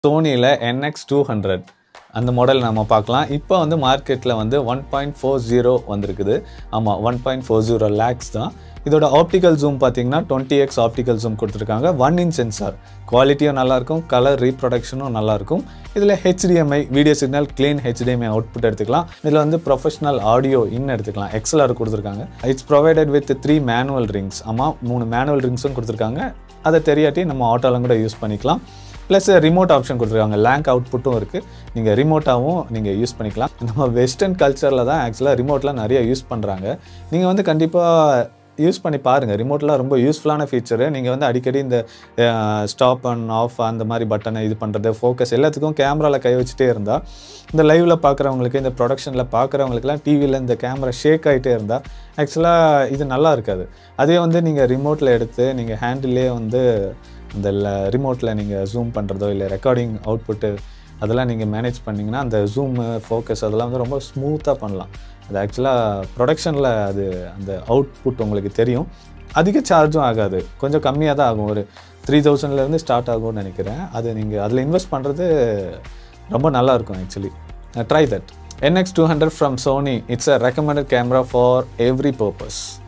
சோனியில் NX two hundred அந்த model நம்ம பார்க்கலாம் இப்போ வந்து மார்க்கெட்டில் வந்து ஒன் பாயிண்ட் ஃபோர் ஜீரோ வந்திருக்குது ஆமாம் one point four zero lakhs தான் இதோட ஆப்டிக்கல் ஜூம் பார்த்தீங்கன்னா டுவெண்ட்டி எக்ஸ் ஆப்டிக்கல் ஜூம் கொடுத்துருக்காங்க ஒன் இன்ச் சென்சார் குவாலிட்டியும் நல்லாயிருக்கும் கலர் ரீப்ரொடக்ஷனும் நல்லாயிருக்கும் இதில் HDMI video signal clean HDMI output எடுத்துக்கலாம் இதில் வந்து ப்ரொஃபஷனல் ஆடியோ இன் எடுத்துக்கலாம் எக்ஸ்எல்ஆர் கொடுத்துருக்காங்க it's provided with three manual rings ஆமாம் மூணு மேனுவல் ரிங்ஸும் கொடுத்துருக்காங்க அதை தெரியாட்டி நம்ம ஆட்டோலாம் கூட யூஸ் பண்ணிக்கலாம் ப்ளஸ் ரிமோட் ஆப்ஷன் கொடுத்துருக்காங்க லேங்க் அவுட்புட்டும் இருக்குது நீங்கள் ரிமோட்டாகவும் நீங்கள் யூஸ் பண்ணிக்கலாம் நம்ம வெஸ்டர்ன் கல்ச்சரில் தான் ஆக்சுவலாக ரிமோட்லாம் நிறைய யூஸ் பண்ணுறாங்க நீங்கள் வந்து கண்டிப்பாக யூஸ் பண்ணி பாருங்கள் ரிமோட்லாம் ரொம்ப யூஸ்ஃபுல்லான ஃபீச்சரு நீங்கள் வந்து அடிக்கடி இந்த ஸ்டாப் அண்ட் ஆஃப் அந்த மாதிரி பட்டனை இது பண்ணுறது ஃபோக்கஸ் எல்லாத்துக்கும் கேமராவில் கை வச்சுட்டே இருந்தால் இந்த லைவில் பார்க்குறவங்களுக்கு இந்த ப்ரொடக்ஷனில் பார்க்குறவங்களுக்குலாம் டிவியில் இந்த கேமரா ஷேக் ஆகிட்டே இருந்தால் ஆக்சுவலாக இது நல்லா இருக்காது அதே வந்து நீங்கள் ரிமோட்டில் எடுத்து நீங்கள் ஹேண்டிலே வந்து இந்த ரிமோட்டில் நீங்கள் ஜூம் பண்ணுறதோ இல்லை ரெக்கார்டிங் அவுட்புட்டு அதெல்லாம் நீங்கள் மேனேஜ் பண்ணிங்கன்னா அந்த ஜூமு ஃபோக்கஸ் அதெல்லாம் வந்து ரொம்ப ஸ்மூத்தாக பண்ணலாம் அது ஆக்சுவலாக ப்ரொடக்ஷனில் அது அந்த அவுட்புட் உங்களுக்கு தெரியும் அதிக சார்ஜும் ஆகாது கொஞ்சம் கம்மியாக தான் ஆகும் ஒரு த்ரீ தௌசண்ட்லேருந்து ஸ்டார்ட் ஆகும்னு நினைக்கிறேன் அது நீங்கள் அதில் இன்வெஸ்ட் பண்ணுறது ரொம்ப நல்லா இருக்கும் actually try that NX two hundred from Sony it's a recommended camera for every purpose